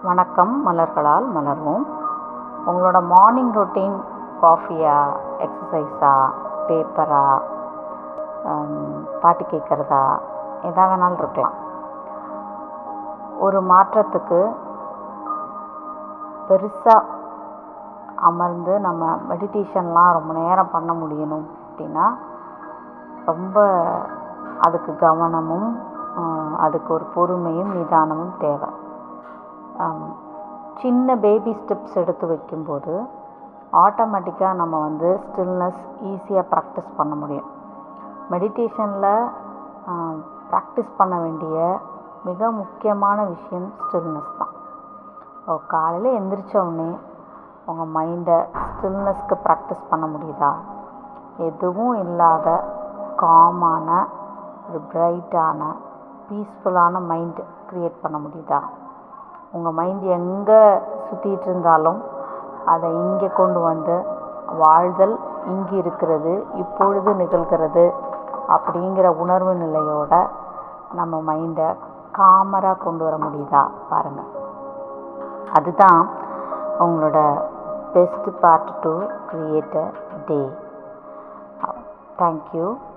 வணக்கம் மலர்களால் மலர்வோம் உங்களோட மார்னிங் ரொட்டீன் காஃபியா எக்ஸசைஸா பேப்பரா பாட்டு கேட்குறதா எதா வேணாலும் இருக்கலாம் ஒரு மாற்றத்துக்கு பெருசாக அமர்ந்து நம்ம மெடிடேஷன்லாம் ரொம்ப நேரம் பண்ண முடியணும் அப்படின்னா ரொம்ப அதுக்கு கவனமும் அதுக்கு ஒரு பொறுமையும் நிதானமும் தேவை சின்ன பேபி ஸ்டெப்ஸ் எடுத்து வைக்கும்போது ஆட்டோமேட்டிக்காக நம்ம வந்து ஸ்டில்னஸ் ஈஸியாக ப்ராக்டிஸ் பண்ண முடியும் மெடிடேஷனில் ப்ராக்டிஸ் பண்ண வேண்டிய மிக முக்கியமான விஷயம் ஸ்டில்னஸ் தான் காலையில் எந்திரிச்ச உடனே உங்கள் மைண்டை ஸ்டில்னஸ்க்கு ப்ராக்டிஸ் பண்ண முடியுதா எதுவும் இல்லாத காமான ஒரு பிரைட்டான பீஸ்ஃபுல்லான மைண்ட் க்ரியேட் பண்ண முடியுதா உங்கள் மைண்ட் எங்கே சுற்றிட்டு இருந்தாலும் அதை இங்கே கொண்டு வந்து வாழ்தல் இங்கே இருக்கிறது இப்பொழுது நிகழ்கிறது அப்படிங்கிற உணர்வு நிலையோட நம்ம மைண்டை காமராக கொண்டு வர முடியுதா பாருங்கள் அதுதான் உங்களோட best part to create a day thank you